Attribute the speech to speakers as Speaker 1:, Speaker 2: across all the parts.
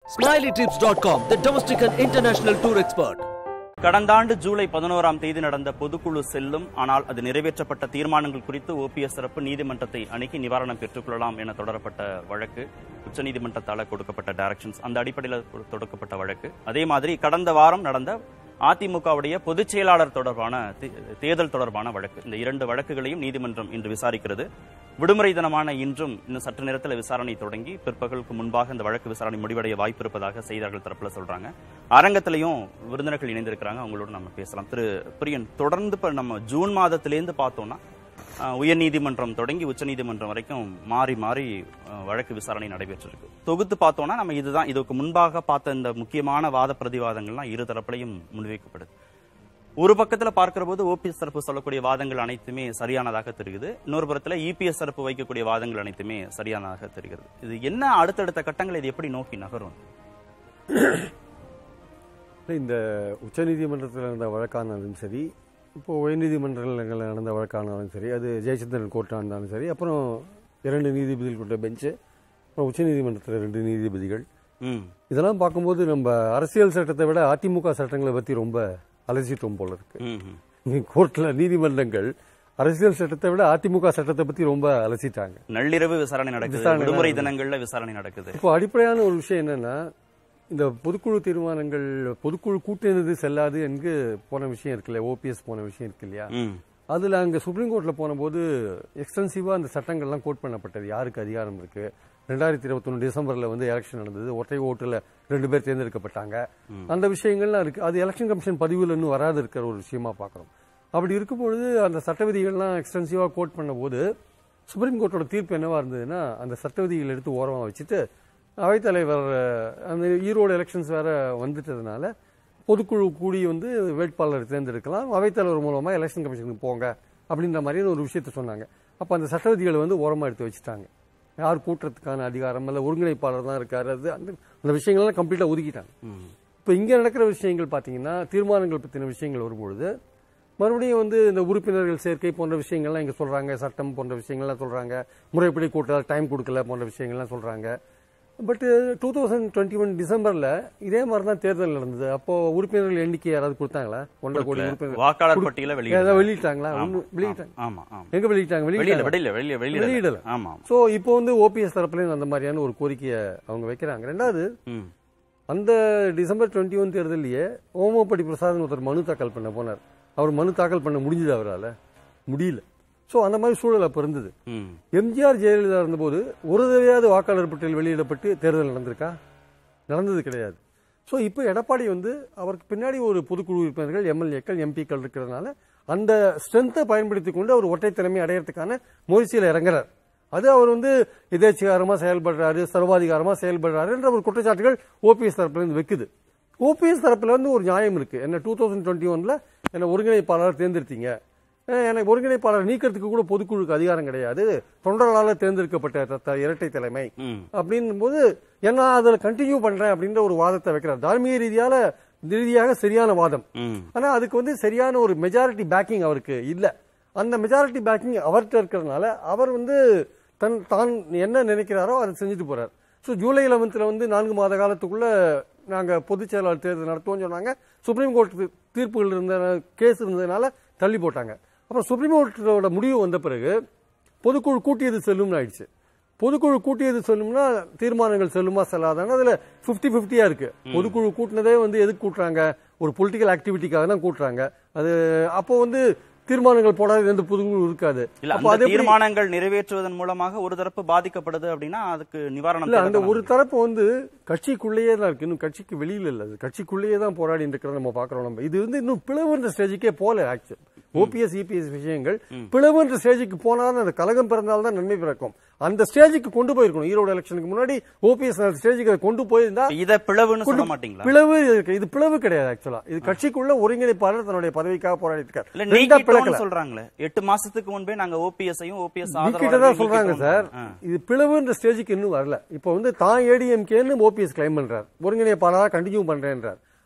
Speaker 1: SmileyTrips.com, the domestic and international tour expert.
Speaker 2: கடந்த ஆண்டு ஜூலை பதினோராம் தேதி நடந்த பொதுக்குழு செல்லும் ஆனால் அது நிறைவேற்றப்பட்ட தீர்மானங்கள் குறித்து ஓபிஎஸ் தரப்பு நீதிமன்றத்தை அணுகி நிவாரணம் பெற்றுக்கொள்ளலாம் என தொடரப்பட்ட வழக்கு உச்சநீதிமன்றத்தால் கொடுக்கப்பட்ட டைரக்ஷன்ஸ் அந்த அடிப்படையில் தொடுக்கப்பட்ட வழக்கு அதே மாதிரி கடந்த வாரம் நடந்த அதிமுகவுடைய பொதுச் செயலாளர் தொடர்பான தே- தேர்தல் தொடர்பான வழக்கு இந்த இரண்டு வழக்குகளையும் நீதிமன்றம் இன்று விசாரிக்கிறது விடுமுறை தினமான இன்றும் இன்னும் சற்று நேரத்தில் விசாரணை தொடங்கி பிற்பகலுக்கு முன்பாக இந்த வழக்கு விசாரணை முடிவடைய வாய்ப்பு இருப்பதாக செய்தியாளர்கள் தரப்புல சொல்றாங்க அரங்கத்திலையும் விருந்தினர்கள் இணைந்திருக்கிறாங்க அவங்களோட நம்ம பேசலாம் திரு பிரியன் தொடர்ந்து இப்ப நம்ம ஜூன் மாதத்திலேருந்து பார்த்தோம்னா அஹ், உயர்நீதிமன்றம் தொடங்கி உச்சநீதிமன்றம் வரைக்கும் மாறி மாறி அஹ், வழக்கு விசாரணை நடைபெற்றிருக்கு தொகுத்து பார்த்தோம்னா நம்ம இதுதான் இதுக்கு முன்பாக பார்த்த இந்த முக்கியமான வாத பிரதிவாதங்கள்லாம் இரு தரப்புலையும் முன்வைக்கப்படுது ஒரு பக்கத்துல பார்க்கிற போது ஓபிஎஸ் தரப்பு சொல்லக்கூடிய வாதங்கள் அனைத்துமே சரியானதாக தெரியுது இன்னொரு புறத்துல இபிஎஸ் தரப்பு வைக்கக்கூடிய வாதங்கள் அனைத்துமே சரியானதாக தெரிகிறது இது என்ன அடுத்தடுத்த கட்டங்கள் இது எப்படி நோக்கி நகரும்
Speaker 3: இந்த உச்சநீதிமன்றத்தில் நடந்த வழக்கானாலும் சரி இப்போ உயர்நீதிமன்றங்களில் நடந்த வழக்கானாலும் சரி அது ஜெயச்சந்திரன் கோர்ட்டாக இருந்தாலும் சரி அப்புறம் இரண்டு நீதிபதிகள் கொண்ட பெஞ்சு அப்புறம் உச்சநீதிமன்றத்தில் ரெண்டு நீதிபதிகள்
Speaker 2: ம்
Speaker 3: இதெல்லாம் பார்க்கும்போது நம்ம அரசியல் சட்டத்தை விட அதிமுக சட்டங்களை பற்றி ரொம்ப அலசிட்டோம் போல இருக்கு
Speaker 2: ம், ம்.
Speaker 3: கோர்ட்டில் நீதிமன்றங்கள் அரசியல் சட்டத்தை விட அதிமுக சட்டத்தை பற்றி ரொம்ப அலசிட்டாங்க
Speaker 2: நள்ளிரவு விசாரணை நடக்குது
Speaker 3: விசாரணை
Speaker 2: விடுமுறை
Speaker 3: நடக்குது.
Speaker 2: தினங்கள்ல விசாரணை நடக்குது
Speaker 3: இப்போ அடிப்படையான ஒரு விஷயம் என்னன்னா இந்த பொதுக்குழு தீர்மானங்கள் பொதுக்குழு கூட்டினது செல்லாது என்று போன விஷயம் இருக்குல்ல ஓபிஎஸ் போன விஷயம் இருக்கு இல்லையா
Speaker 2: ம்
Speaker 3: அதுல அங்க சுப்ரீம் கோர்ட்ல போனபோது எக்ஸ்டென்சிவா அந்த சட்டங்கள்லாம் கோட் பண்ணப்பட்டது யாருக்கு அதிகாரம் இருக்கு ரெண்டாயிரத்தி இருபத்தொன்னு டிசம்பர்ல வந்து எலெக்ஷன் நடந்தது ஒற்றை ஓட்டுல ரெண்டு பேர் தேர்ந்தெடுக்கப்பட்டாங்க அந்த விஷயங்கள்லாம் இருக்கு அது எலெக்ஷன் கமிஷன் பதிவுல இன்னும் வராது இருக்கிற ஒரு விஷயமா பார்க்கறோம் அப்படி இருக்கும் பொழுது அந்த சட்ட விதிகள்லாம் எக்ஸ்டென்சிவா கோட் பண்ணும்போது சுப்ரீம் கோர்ட்டோட தீர்ப்பு என்னவா இருந்ததுன்னா அந்த சட்ட விதிகள் எடுத்து ஓரமா வச்சுட்டு அவைத்தலைவர் அஹ், அந்த ஈரோடு எலெக்ஷன்ஸ் வேற வந்துட்டதுனால பொதுக்குழு கூடி வந்து வேட்பாளர் தேர்ந்தெடுக்கலாம் அவைத்தலைவர் மூலமா எலெக்ஷன் கமிஷனுக்கு போங்க அப்படின்ற மாதிரியான ஒரு விஷயத்த சொன்னாங்க அப்ப அந்த சட்ட விதிகளை வந்து ஓரமா எடுத்து வச்சுட்டாங்க யார் கூட்டுறதுக்கான அதிகாரம் இல்ல ஒருங்கிணைப்பாளர் தான் இருக்காரு அது அந்த அந்த விஷயங்கள்லாம் கம்ப்ளீட்டா ஒதுக்கிட்டாங்க
Speaker 2: ம்
Speaker 3: இப்போ இங்க நடக்கிற விஷயங்கள் பாத்தீங்கன்னா தீர்மானங்கள் பத்தின விஷயங்கள் வரும்பொழுது மறுபடியும் வந்து இந்த உறுப்பினர்கள் சேர்க்கை போன்ற விஷயங்கள்லாம் இங்க சொல்றாங்க சட்டம் போன்ற விஷயங்கள்லாம் சொல்றாங்க முறைப்படி கூட்டல டைம் கொடுக்கல போன்ற விஷயங்கள்லாம் சொல்றாங்க but two thousand twenty one டிசம்பர்ல இதே மாதிரி தான் தேர்தல் நடந்தது அப்போ உறுப்பினர்கள் எண்ணிக்கை யாராவது கொடுத்தாங்களா ஒன்றரை கோடி உறுப்பினர்
Speaker 2: வாக்காளர் பட்டியல
Speaker 3: ஏதாவது
Speaker 2: வெளியிட
Speaker 3: வெளியிட்டாங்களா ஒண்ணும் வெளியிட்டாங்க
Speaker 2: ஆமா ஆமா
Speaker 3: எங்க வெளியிட்டாங்க
Speaker 2: வெளியில
Speaker 3: வெளியிட்டாங்க
Speaker 2: வெளியில வெளியில வெளியில
Speaker 3: வெளியிடல.
Speaker 2: ஆமா ஆமா
Speaker 3: சோ இப்போ வந்து ஓபிஎஸ் தரப்புல அந்த மாதிரியான ஒரு கோரிக்கையை அவங்க வைக்கிறாங்க ரெண்டாவது
Speaker 2: ம்
Speaker 3: அந்த டிசம்பர் டுவெண்ட்டி ஒன் தேர்தலையே ஓமப்படி பிரசாதன் ஒருத்தர் மனு தாக்கல் பண்ண போனார் அவர் மனு தாக்கல் பண்ண முடிஞ்சது அவரால் முடியல ஸோ அந்த மாதிரி சூழல் அப்போ இருந்தது
Speaker 2: ம்
Speaker 3: எம்ஜிஆர் ஜெயலலிதா இருந்தபோது ஒரு தடவையாவது வாக்காளர் பட்டியல் வெளியிடப்பட்டு தேர்தல் நடந்திருக்கா நடந்தது கிடையாது ஸோ இப்போ எடப்பாடி வந்து அவருக்கு பின்னாடி ஒரு பொதுக்குழு உறுப்பினர்கள் எம்எல்ஏக்கள் எம்பிக்கள் இருக்கிறதுனால அந்த ஸ்ட்ரென்த்தை பயன்படுத்தி கொண்டு அவர் ஒற்றை தலைமை அடையறதுக்கான முயற்சியில் இறங்குறார் அது அவர் வந்து எதேச்சிகாரமா செயல்படுறாரு சர்வாதிகாரமா செயல்படுறாரு என்ற ஒரு குற்றச்சாட்டுகள் ஓபிஎஸ் தரப்புல இருந்து வைக்குது ஓபிஎஸ் தரப்புல இருந்து ஒரு நியாயம் இருக்கு என்ன டூ தௌசண்ட் டுவெண்ட்டி ஒன்ல என்ன ஒருங்கிணைப்பாளர் தேர்ந்தெடுத்தீங்க அஹ் எனக்கு ஒருங்கிணைப்பாளர் நீக்கிறதுக்கு கூட பொதுக்குழுக்கு அதிகாரம் கிடையாது தொண்டர்களால் தேர்ந்தெடுக்கப்பட்ட த- த- இரட்டை தலைமை
Speaker 2: ம்
Speaker 3: அப்படின்னும் போது என்ன அதில் கண்டினியூ பண்றேன் அப்படின்ற ஒரு வாதத்தை வைக்கிறார் தார்மீக ரீதியால ரீதியாக சரியான வாதம்
Speaker 2: ம்
Speaker 3: ஆனா அதுக்கு வந்து சரியான ஒரு மெஜாரிட்டி பேக்கிங் அவருக்கு இல்ல அந்த மெஜாரிட்டி பேக்கிங் அவர்கிட்ட இருக்கிறதுனால அவர் வந்து தன் தான் என்ன நினைக்கிறாரோ அதை செஞ்சுட்டு போறார் ஸோ ஜூலை 11th வந்து நான்கு மாத காலத்துக்குள்ள நாங்க பொதுச் செயலாளர் தேர்தல் நடத்துவோம்னு சொன்னாங்க சுப்ரீம் கோர்ட் தீர்ப்புகள் இருந்த கேஸ் இருந்ததுனால தள்ளி போட்டாங்க அப்புறம் சுப்ரீம் கோர்ட்டோட முடிவு வந்த பிறகு பொதுக்குழு கூட்டியது செல்லும்னு ஆயிடுச்சு பொதுக்குழு கூட்டியது செல்லும்னா தீர்மானங்கள் செல்லுமா செல்லாதான்னு அதுல 50 50 இருக்கு பொதுக்குழு கூட்டினதே வந்து எதுக்கு கூட்டுறாங்க ஒரு பொலிட்டிக்கல் ஆக்டிவிட்டிக்காக தான் கூட்டுறாங்க அது அப்போ வந்து தீர்மானங்கள் போடாத எந்த பொதுக்குழு இருக்காது
Speaker 2: இல்ல
Speaker 3: அப்போ
Speaker 2: அந்த
Speaker 3: அது எப்படி-
Speaker 2: தீர்மானங்கள் நிறைவேற்றுவதன் மூலமாக ஒரு தரப்பு பாதிக்கப்படுது அப்படின்னா அதுக்கு நிவாரணம்
Speaker 3: இல்ல அந்த
Speaker 2: தேவைதானே?
Speaker 3: ஒரு தரப்பு வந்து கட்சிக்குள்ளேயே தான் இருக்கு இன்னும் கட்சிக்கு வெளியில இல்ல அது கட்சிக்குள்ளேயே தான் போராடி இருக்கிறத நம்ம பாக்குறோம் நம்ம இது வந்து இன்னும் பிளவுன்ற ஸ்டேஜுக்கே போல ஆக்சுவல் ஓபிஎஸ் இபிஎஸ் விஷயங்கள் பிளவுன்ற ஸ்டேஜுக்கு போனாலும் அந்த கலகம் பிறந்தால்தான் நன்மை பிறக்கும் அந்த ஸ்டேஜுக்கு கொண்டு போயிருக்கணும் ஈரோடு எலெக்ஷனுக்கு முன்னாடி ஓபிஎஸ் அந்த ஸ்டேஜுக்கு அதை கொண்டு போயிருந்தா
Speaker 2: இத பிளவுன்னு சொல்ல
Speaker 3: கொண்டு-
Speaker 2: மாட்டீங்களா
Speaker 3: பிளவு இருக்கு. இது பிளவு கிடையாது ஆக்சுவலா இது கட்சிக்குள்ள ஒருங்கிணைப்பாளர் தன்னுடைய பதவிக்காக போராடிட்டு இருக்காரு
Speaker 2: இல்ல
Speaker 3: ரெண்டா
Speaker 2: நீக்கிட்டோம்னு
Speaker 3: பிளக்கல
Speaker 2: சொல்றாங்களே எட்டு மாசத்துக்கு முன்பே நாங்க ஓபிஎஸ் ஐயும் ஓபிஎஸ்
Speaker 3: நீக்கிட்ட தான் சொல்றாங்க சார் இது பிளவுன்ற ஸ்டேஜுக்கு இன்னும் வரல இப்போ வந்து தான் ஏடிஎம்கேன்னு ஓபிஎஸ் கிளைம் பண்றார் ஒருங்கிணைப்பாளராக கண்டினியூ பண்றேன்றார்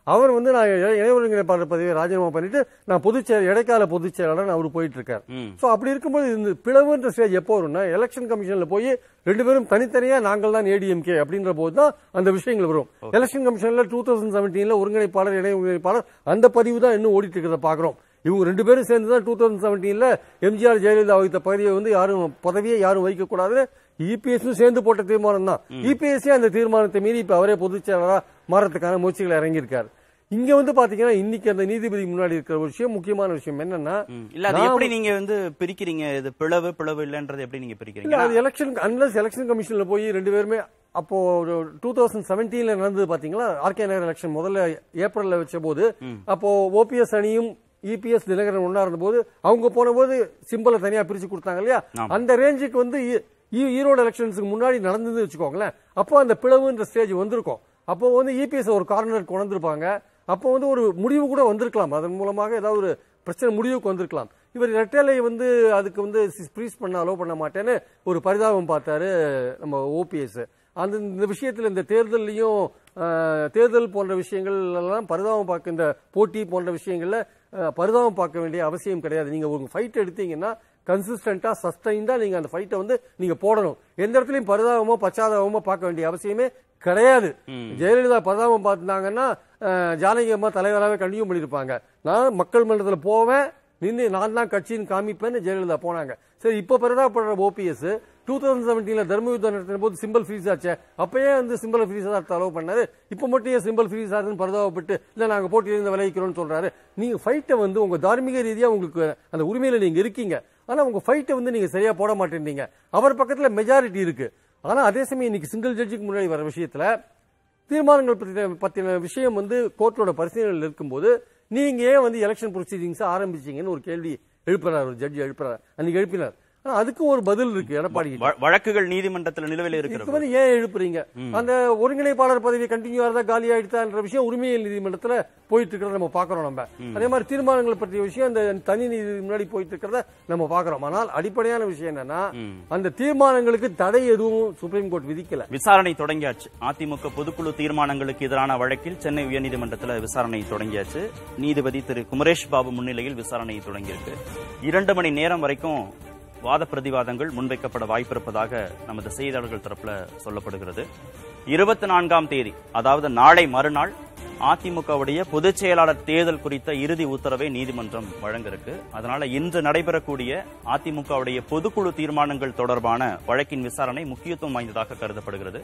Speaker 3: அவர் வந்து நான் இணை- இணை ஒருங்கிணைப்பாளர் பதவியை ராஜினாமா பண்ணிட்டு நான் பொதுச் செயலர் இடைக்கால பொதுச் செயலாளர் அவர் போயிட்டு இருக்காரு
Speaker 2: ம்.
Speaker 3: சோ அப்படி இருக்கும்போது இந்த பிளவுன்ற ஸ்டேஜ் எப்போ வரும்னா எலெக்ஷன் கமிஷன்ல போய் ரெண்டு பேரும் தனித்தனியா நாங்கள் தான் ஏடிஎம்கே அப்படின்ற போது தான் அந்த விஷயங்கள் வரும் எலெக்ஷன் கமிஷன்ல டூ தௌசண்ட் செவன்டீன்ல ஒருங்கிணைப்பாளர் இணை ஒருங்கிணைப்பாளர் அந்த பதிவு தான் இன்னும் ஓடிட்டு இருக்கிறத பாக்குறோம் இவங்க ரெண்டு பேரும் சேர்ந்து தான் டூ தௌசண்ட் செவன்டீன்ல எம்ஜிஆர் ஜெயலலிதா வகித்த பதவியை வந்து யாரும் பதவியை யாரும் வைக்க கூடாது இபிஎஸ் சேர்ந்து போட்ட தீர்மானம் தான் இபிஎஸ் அந்த தீர்மானத்தை மீறி இப்ப அவரே பொதுச் செயலாளரா மாறதுக்கான முயற்சிகளை இறங்கியிருக்காரு இங்க வந்து பாத்தீங்கன்னா இன்னைக்கு அந்த நீதிபதி முன்னாடி இருக்கிற ஒரு விஷயம் முக்கியமான விஷயம் என்னன்னா
Speaker 2: ம். இல்ல அது
Speaker 3: நான்
Speaker 2: எப்படி நீங்க வந்து பிரிக்கிறீங்க இது பிளவு பிளவு இல்லன்றது எப்படி நீங்க
Speaker 3: இல்ல
Speaker 2: பிரிக்கிறீங்க
Speaker 3: அது எலெக்ஷன் அன்லஸ் எலெக்ஷன் கமிஷன்ல போய் ரெண்டு பேருமே அப்போ டூ தௌசண்ட் செவன்டீன்ல நடந்தது பாத்தீங்களா ஆர்கே நகர் எலெக்ஷன் முதல்ல ஏப்ரல்ல வச்ச போது அப்போ ஓபிஎஸ் அணியும் இபிஎஸ் தினகரன் ஒன்னா இருந்த போது அவங்க போன போது சிம்பிளை தனியா பிரிச்சு கொடுத்தாங்க இல்லையா
Speaker 2: ஆமா.
Speaker 3: அந்த ரேஞ்சுக்கு வந்து ஈ- ஈ- ஈரோடு எலெக்ஷன்ஸுக்கு முன்னாடி நடந்தது வச்சுக்கோங்களேன் அப்போ அந்த பிளவுன்ற ஸ்டேஜ் வந்திருக்கும் அப்போ வந்து இபிஎஸ் ஒரு கார்னர் கொண்டிருப்பாங்க அப்போ வந்து ஒரு முடிவு கூட வந்திருக்கலாம் அதன் மூலமாக ஏதாவது ஒரு பிரச்சனை முடிவுக்கு வந்திருக்கலாம் இவர் ரெட்டலை வந்து அதுக்கு வந்து ஃப்ரீஸ் பண்ண அலோவ் பண்ண மாட்டேன்னு ஒரு பரிதாபம் பார்த்தாரு நம்ம ஓபிஎஸ் அந்த இந்த விஷயத்துல இந்த தேர்தல்லையும் அஹ், தேர்தல் போன்ற விஷயங்கள் எல்லாம் பரிதாபம் பார்க்க இந்த போட்டி போன்ற விஷயங்கள்ல அஹ், பரிதாபம் பார்க்க வேண்டிய அவசியம் கிடையாது நீங்க ஒரு ஃபைட் எடுத்தீங்கன்னா கன்சிஸ்டன்டா சஸ்டைன்டா நீங்க அந்த ஃபைட்டை வந்து நீங்க போடணும் எந்த இடத்துலயும் பரிதாபமோ பச்சாதாபமோ பார்க்க வேண்டிய அவசியமே கிடையாது ஜெயலலிதா பரிதாபம் பார்த்தாங்கன்னா அஹ், ஜானகி அம்மா தலைவராகவே கண்டினியூ பண்ணியிருப்பாங்க நான் மக்கள் மன்றத்துல போவேன் நின்று நான் தான் கட்சின்னு காமிப்பேன்னு ஜெயலலிதா போனாங்க சரி இப்போ பரிதாபப்படுற ஓபிஎஸ் டூ தௌசண்ட் செவன்டீன்ல தர்ம யுத்தம் நடத்தின போது சிம்பிள் ஃப்ரீஸ் ஆச்சே அப்பயே வந்து சிம்பிள் ஃப்ரீஸ் ஆகிறத அலோவ் பண்ணாரு இப்போ மட்டும் ஏன் சிம்பிள் ஃப்ரீஸ் ஆகுதுன்னு பரிதாபப்பட்டு இல்ல நாங்க போட்டியிலிருந்து விளைவிக்கிறோம்னு சொல்றாரு நீங்க ஃபைட்டை வந்து உங்க தார்மீக ரீதியா உங்களுக்கு அந்த உரிமையில நீங்க இருக்கீங்க ஆனா உங்க ஃபைட்டை வந்து நீங்க சரியா போட மாட்டேன்றீங்க அவர் பக்கத்துல மெஜாரிட்டி இருக்கு ஆனா அதே சமயம் இன்னைக்கு சிங்கிள் ஜட்ஜுக்கு முன்னாடி வர விஷயத்துல தீர்மானங்கள் பத்தின பத்தின விஷயம் வந்து கோர்ட்டோட பரிசீலனையில் இருக்கும்போது நீங்க ஏன் வந்து எலெக்ஷன் ப்ரொசீடிங்ஸ் ஆரம்பிச்சீங்கன்னு ஒரு கேள்வி எழுப்புறாரு ஒரு ஜட்ஜி எழுப்புறாரு அன்னைக்கு எழுப்பினார் ஆனா அதுக்கும் ஒரு பதில் இருக்கு எடப்பாடி கிட்ட.
Speaker 2: வ- வழக்குகள் நீதிமன்றத்தில் நிலுவையில் இருக்கிற
Speaker 3: இதுக்கு வந்து ஏன் எழுப்புறீங்க அந்த ஒருங்கிணைப்பாளர் பதவி கண்டினியூ ஆறதா காலி ஆயிடுதான்ற விஷயம் உரிமையியல் நீதிமன்றத்துல போயிட்டு இருக்கிறத நம்ம பாக்குறோம் நம்ம அதே மாதிரி தீர்மானங்கள் பற்றிய விஷயம் அந்த தனி நீதி முன்னாடி போயிட்டு இருக்கிறத நம்ம பாக்குறோம் ஆனால் அடிப்படையான விஷயம் என்னன்னா அந்த தீர்மானங்களுக்கு தடை எதுவும் சுப்ரீம் கோர்ட் விதிக்கல
Speaker 2: விசாரணை தொடங்கியாச்சு அதிமுக பொதுக்குழு தீர்மானங்களுக்கு எதிரான வழக்கில் சென்னை உயர்நீதிமன்றத்தில் விசாரணை தொடங்கியாச்சு நீதிபதி திரு குமரேஷ் பாபு முன்னிலையில் விசாரணை தொடங்கியிருக்கு இரண்டு மணி நேரம் வரைக்கும் வாத பிரதிவாதங்கள் முன்வைக்கப்பட வாய்ப்பிருப்பதாக நமது செய்தியாளர்கள் தரப்புல சொல்லப்படுகிறது இருபத்தி நான்காம் தேதி அதாவது நாளை மறுநாள் அதிமுகவுடைய பொதுச் செயலாளர் தேர்தல் குறித்த இறுதி உத்தரவை நீதிமன்றம் வழங்க இருக்கு அதனால இன்று நடைபெறக்கூடிய அதிமுகவுடைய பொதுக்குழு தீர்மானங்கள் தொடர்பான வழக்கின் விசாரணை முக்கியத்துவம் வாய்ந்ததாக கருதப்படுகிறது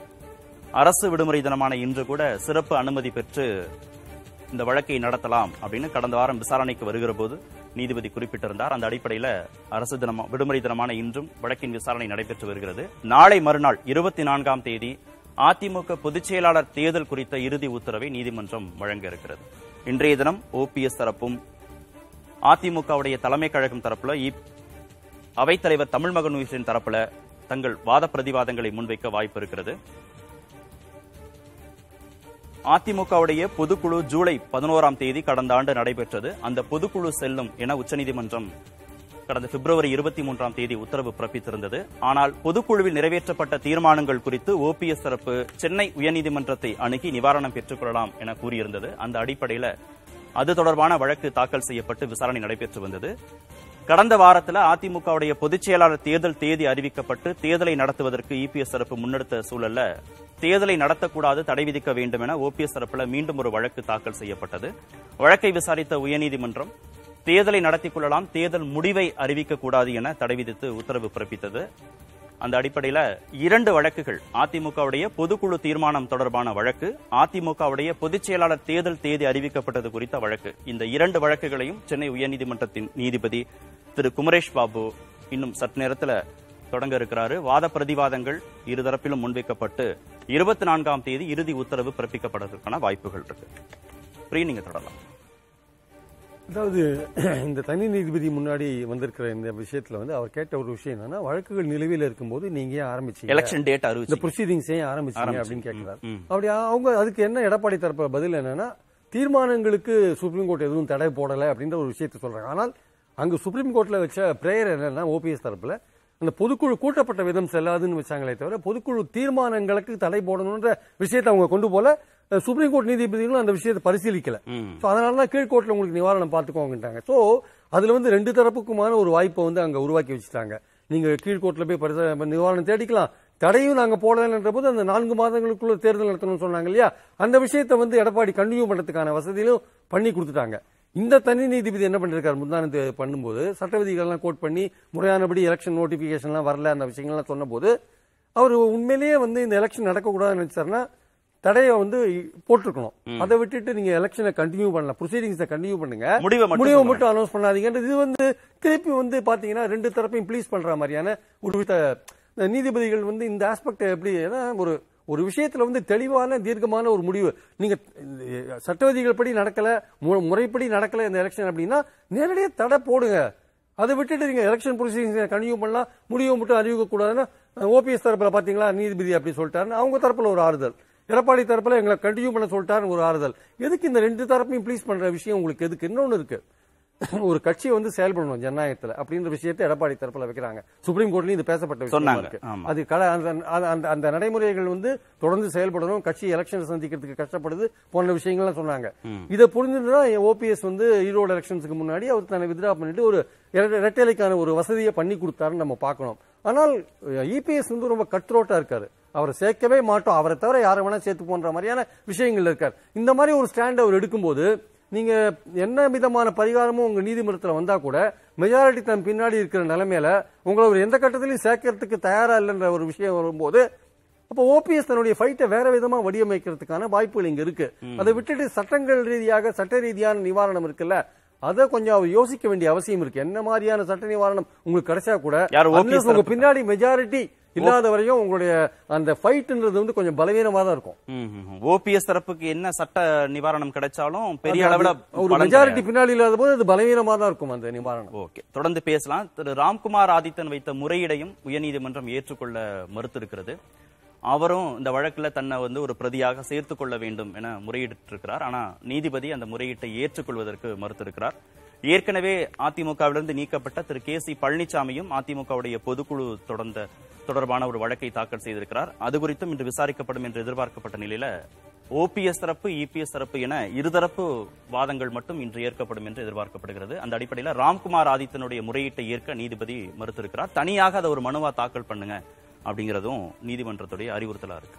Speaker 2: அரசு விடுமுறை தினமான இன்று கூட சிறப்பு அனுமதி பெற்று இந்த வழக்கை நடத்தலாம் அப்படின்னு கடந்த வாரம் விசாரணைக்கு வருகிற போது நீதிபதி குறிப்பிட்டிருந்தார் அந்த அடிப்படையில் அரசு தினமா விடுமுறை தினமான இன்றும் வழக்கின் விசாரணை நடைபெற்று வருகிறது நாளை மறுநாள் இருபத்தி நான்காம் தேதி அதிமுக பொதுச் செயலாளர் தேர்தல் குறித்த இறுதி உத்தரவை நீதிமன்றம் வழங்க இருக்கிறது இன்றைய தினம் ஓபிஎஸ் தரப்பும் அதிமுகவுடைய தலைமை கழகம் தரப்புல இ- அவைத்தலைவர் தமிழ்மகன் உயிரின் தரப்புல தங்கள் வாத பிரதிவாதங்களை முன்வைக்க வாய்ப்பு இருக்கிறது அதிமுகவுடைய பொதுக்குழு ஜூலை பதினோராம் தேதி கடந்த ஆண்டு நடைபெற்றது அந்த பொதுக்குழு செல்லும் என உச்சநீதிமன்றம் கடந்த பிப்ரவரி இருபத்தி மூன்றாம் தேதி உத்தரவு பிறப்பித்திருந்தது ஆனால் பொதுக்குழுவில் நிறைவேற்றப்பட்ட தீர்மானங்கள் குறித்து ஓபிஎஸ் தரப்பு சென்னை உயர்நீதிமன்றத்தை அணுகி நிவாரணம் பெற்றுக் கொள்ளலாம் என கூறியிருந்தது அந்த அடிப்படையில் அது தொடர்பான வழக்கு தாக்கல் செய்யப்பட்டு விசாரணை நடைபெற்று வந்தது கடந்த வாரத்தில் அதிமுகவுடைய பொதுச் செயலாளர் தேர்தல் தேதி அறிவிக்கப்பட்டு தேர்தலை நடத்துவதற்கு இபிஎஸ் தரப்பு முன்னெடுத்த சூழல்ல தேர்தலை நடத்தக்கூடாது தடை விதிக்க வேண்டும் என ஓபிஎஸ் தரப்புல மீண்டும் ஒரு வழக்கு தாக்கல் செய்யப்பட்டது வழக்கை விசாரித்த உயர்நீதிமன்றம் தேர்தலை நடத்திக் கொள்ளலாம் தேர்தல் முடிவை அறிவிக்க கூடாது என தடை விதித்து உத்தரவு பிறப்பித்தது அந்த அடிப்படையில இரண்டு வழக்குகள் அதிமுகவுடைய பொதுக்குழு தீர்மானம் தொடர்பான வழக்கு அதிமுகவுடைய பொதுச் செயலாளர் தேர்தல் தேதி அறிவிக்கப்பட்டது குறித்த வழக்கு இந்த இரண்டு வழக்குகளையும் சென்னை உயர்நீதிமன்றத்தின் நீதிபதி திரு குமரேஷ் பாபு இன்னும் சற்று நேரத்துல தொடங்க இருக்கிறாரு வாத பிரதிவாதங்கள் இருதரப்பிலும் முன்வைக்கப்பட்டு இருபத்தி நான்காம் தேதி இறுதி உத்தரவு பிறப்பிக்கப்படுவதற்கான வாய்ப்புகள் இருக்கு பிரியா நீங்க தொடரலாம்
Speaker 3: அதாவது இந்த தனி நீதிபதி முன்னாடி வந்திருக்கிற இந்த விஷயத்துல வந்து அவர் கேட்ட ஒரு விஷயம் என்னன்னா வழக்குகள் நிலுவையில் இருக்கும்போது நீங்க ஏன் ஆரம்பிச்சீங்க
Speaker 2: எலெக்ஷன் டேட்
Speaker 3: இந்த
Speaker 2: அறிவிச்சு
Speaker 3: ப்ரொசீடிங்ஸ் ஏன் ஆரம்பிச்சீங்க
Speaker 2: ஆரம்பிச்சீங்க.
Speaker 3: அப்படின்னு கேட்கிறார்
Speaker 2: ம், ம்.
Speaker 3: அப்படி அவங்க அதுக்கு என்ன எடப்பாடி தரப்பு பதில் என்னன்னா தீர்மானங்களுக்கு சுப்ரீம் கோர்ட் எதுவும் தடை போடல அப்படின்ற ஒரு விஷயத்தை சொல்றாங்க ஆனால் அங்க சுப்ரீம் கோர்ட்ல வச்ச பிரேயர் என்னன்னா ஓபிஎஸ் தரப்புல அந்த பொதுக்குழு கூட்டப்பட்ட விதம் செல்லாதுன்னு வச்சாங்களே தவிர பொதுக்குழு தீர்மானங்களுக்கு தடை போடணுன்ற விஷயத்தை அவங்க கொண்டு போல அஹ், சுப்ரீம் கோர்ட் நீதிபதிகளும் அந்த விஷயத்தை பரிசீலிக்கல
Speaker 2: ம்.
Speaker 3: சோ அதனால தான் கீழ்கோர்ட்ல உங்களுக்கு நிவாரணம் பார்த்துக்கோங்கட்டாங்க சோ அதுல வந்து ரெண்டு தரப்புக்குமான ஒரு வாய்ப்பை வந்து அங்க உருவாக்கி வச்சுட்டாங்க நீங்க கீழ்கோர்ட்ல போய் பரிச- நிவாரணம் தேடிக்கலாம் தடையும் நாங்க போடலன்ற போது அந்த நான்கு மாதங்களுக்குள்ள தேர்தல் நடத்தணும்னு சொன்னாங்க இல்லையா அந்த விஷயத்தை வந்து எடப்பாடி கண்டினியூ பண்றதுக்கான வசதியிலும் பண்ணி கொடுத்துட்டாங்க இந்த தனி நீதிபதி என்ன பண்ணிருக்காரு முந்தானத்து பண்ணும்போது சட்ட விதிகள்லாம் கோட் பண்ணி முறையானபடி எலெக்ஷன் நோட்டிபிகேஷன்லாம் வரல அந்த விஷயங்கள்லாம் சொன்னபோது அவர் உண்மையிலேயே வந்து இந்த எலெக்ஷன் நடக்கக்கூடாதுன்னு நினைச்சாருன்னா தடையை வந்து போட்டிருக்கணும் அதை விட்டுட்டு நீங்க எலெக்ஷனை கண்டினியூ பண்ணலாம் ப்ரொசீடிங்ஸை கண்டினியூ பண்ணுங்க
Speaker 2: முடிவை மட்டும்
Speaker 3: முடிவை
Speaker 2: சொல்லுங்க.
Speaker 3: மட்டும் அனௌன்ஸ் பண்ணாதீங்கன்றது இது வந்து திருப்பி வந்து பாத்தீங்கன்னா ரெண்டு தரப்பையும் ப்ளீஸ் பண்ற மாதிரியான ஒரு வித இந்த நீதிபதிகள் வந்து இந்த ஆஸ்பெக்ட் எப்படி ஏன்னா ஒரு ஒரு விஷயத்துல வந்து தெளிவான தீர்க்கமான ஒரு முடிவு நீங்க இந்த சட்ட விதிகள் படி நடக்கல மு- முறைப்படி நடக்கல இந்த எலெக்ஷன் அப்படின்னா நேரடியாக தடை போடுங்க அதை விட்டுட்டு நீங்க எலெக்ஷன் ப்ரொசீஜர் கண்டினியூ பண்ணலாம் முடிவை மட்டும் அறிவிக்க கூடாதுன்னா ஓபிஎஸ் தரப்புல பாத்தீங்களா நீதிபதி அப்படி சொல்லிட்டாருன்னு அவங்க தரப்புல ஒரு ஆறுதல் எடப்பாடி தரப்புல எங்களை கண்டினியூ பண்ண சொல்லிட்டாருன்னு ஒரு ஆறுதல் எதுக்கு இந்த ரெண்டு தரப்பையும் ப்ளீஸ் பண்ற விஷயம் உங்களுக்கு எதுக்கு இன்னொன்னு இருக்கு ஒரு கட்சி வந்து செயல்படணும் ஜனநாயகத்துல அப்படின்ற விஷயத்தை எடப்பாடி தரப்புல வைக்கிறாங்க சுப்ரீம் கோர்ட்லயும் இது பேசப்பட்ட விஷயமா
Speaker 2: சொன்னாங்க.
Speaker 3: இருக்கு
Speaker 2: ஆமா.
Speaker 3: அது கல- அந்த- அந்த- அந்த அந்த நடைமுறைகள் வந்து தொடர்ந்து செயல்படணும் கட்சி எலெக்ஷன் சந்திக்கிறதுக்கு கஷ்டப்படுது போன்ற விஷயங்கள்லாம் சொன்னாங்க இதை புரிஞ்சுதான் ஓபிஎஸ் வந்து ஈரோடு எலெக்ஷன்ஸ்க்கு முன்னாடி அவர் தன்னை வித்ரா பண்ணிட்டு ஒரு இர- இரட்டைலைக்கான ஒரு வசதியை பண்ணி கொடுத்தாருன்னு நம்ம பார்க்கணும் ஆனால் இபிஎஸ் வந்து ரொம்ப கட்ரோட்டா இருக்காரு அவரை சேர்க்கவே மாட்டோம் அவரை தவிர யாரை வேணா சேர்த்து போன்ற மாதிரியான விஷயங்கள் இருக்காரு இந்த மாதிரி ஒரு ஸ்டாண்ட் அவர் எடுக்கும்போது நீங்க என்ன விதமான பரிகாரமும் உங்க நீதிமன்றத்தில் வந்தா கூட மெஜாரிட்டி தன் பின்னாடி இருக்கிற நிலைமையில உங்களை ஒரு எந்த கட்டத்திலையும் சேர்க்கறதுக்கு தயாரா இல்லைன்ற ஒரு விஷயம் வரும்போது அப்போ ஓபிஎஸ் தன்னுடைய ஃபைட்டை வேற விதமா வடிவமைக்கிறதுக்கான வாய்ப்புகள் இங்க இருக்கு அதை விட்டுட்டு சட்டங்கள் ரீதியாக சட்ட ரீதியான நிவாரணம் இருக்குல்ல அதை கொஞ்சம் அவர் யோசிக்க வேண்டிய அவசியம் இருக்கு என்ன மாதிரியான சட்ட நிவாரணம் உங்களுக்கு கிடைச்சா கூட
Speaker 2: யார் OPS
Speaker 3: unless உங்க
Speaker 2: தரப்பு?
Speaker 3: பின்னாடி மெஜாரிட்டி இல்லாத வரையும் உங்களுடைய அந்த ஃபைட்ன்றது வந்து கொஞ்சம் பலவீனமா தான் இருக்கும்
Speaker 2: ஓபிஎஸ் தரப்புக்கு என்ன சட்ட நிவாரணம் கிடைச்சாலும் பெரிய
Speaker 3: அது-
Speaker 2: அளவுல
Speaker 3: ஒரு
Speaker 2: பலன்
Speaker 3: மெஜாரிட்டி
Speaker 2: கிடையாது.
Speaker 3: பின்னாடி இல்லாத போது அது பலவீனமா தான் இருக்கும் அந்த நிவாரணம்
Speaker 2: ஓகே தொடர்ந்து பேசலாம் திரு ராம்குமார் ஆதித்தன் வைத்த முறையீடையும் உயர்நீதிமன்றம் ஏற்றுக்கொள்ள மறுத்திருக்கிறது அவரும் இந்த வழக்குல தன்னை வந்து ஒரு பிரதியாக சேர்த்துக் கொள்ள வேண்டும் என முறையிட்டு இருக்கிறார் ஆனா நீதிபதி அந்த முறையீட்டை ஏற்றுக்கொள்வதற்கு மறுத்திருக்கிறார் ஏற்கனவே அதிமுகவிலிருந்து நீக்கப்பட்ட திரு கே சி பழனிசாமியும் அதிமுகவுடைய பொதுக்குழு தொடர்ந்த தொடர்பான ஒரு வழக்கை தாக்கல் செய்திருக்கிறார் அது குறித்தும் இன்று விசாரிக்கப்படும் என்று எதிர்பார்க்கப்பட்ட நிலையில ஓபிஎஸ் தரப்பு இபிஎஸ் தரப்பு என இருதரப்பு வாதங்கள் மட்டும் இன்று ஏற்கப்படும் என்று எதிர்பார்க்கப்படுகிறது அந்த அடிப்படையில் ராம்குமார் ஆதித்தனுடைய முறையீட்டை ஏற்க நீதிபதி மறுத்திருக்கிறார் தனியாக அதை ஒரு மனுவா தாக்கல் பண்ணுங்க அப்படிங்கிறதும் நீதிமன்றத்துடைய அறிவுறுத்தலா இருக்கு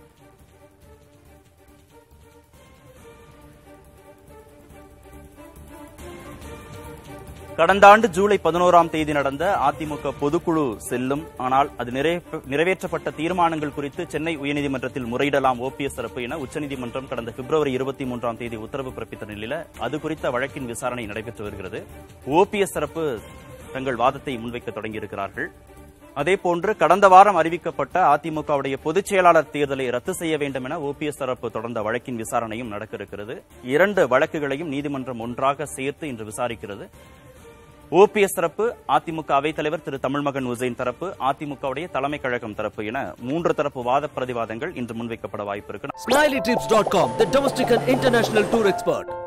Speaker 2: கடந்த ஆண்டு ஜூலை பதினோராம் தேதி நடந்த அதிமுக பொதுக்குழு செல்லும் ஆனால் அது நிறைவே- நிறைவேற்றப்பட்ட தீர்மானங்கள் குறித்து சென்னை உயர்நீதிமன்றத்தில் முறையிடலாம் ஓபிஎஸ் தரப்பு என உச்சநீதிமன்றம் கடந்த பிப்ரவரி இருபத்தி மூன்றாம் தேதி உத்தரவு பிறப்பித்த நிலையில அது குறித்த வழக்கின் விசாரணை நடைபெற்று வருகிறது ஓபிஎஸ் தரப்பு தங்கள் வாதத்தை முன்வைக்க தொடங்கியிருக்கிறார்கள் அதேபோன்று கடந்த வாரம் அறிவிக்கப்பட்ட அதிமுகவுடைய பொதுச் செயலாளர் தேர்தலை ரத்து செய்ய வேண்டும் என ஓபிஎஸ் தரப்பு தொடர்ந்த வழக்கின் விசாரணையும் நடக்க இருக்கிறது இரண்டு வழக்குகளையும் நீதிமன்றம் ஒன்றாக சேர்த்து இன்று விசாரிக்கிறது ஓபிஎஸ் தரப்பு அதிமுக அவைத்தலைவர் திரு தமிழ்மகன் உசைன் தரப்பு அதிமுகவுடைய தலைமை கழகம் தரப்பு என மூன்று தரப்பு வாத பிரதிவாதங்கள் இன்று முன்வைக்கப்பட வாய்ப்பு இருக்கு
Speaker 1: SmileyTrips.com, the domestic and international tour expert.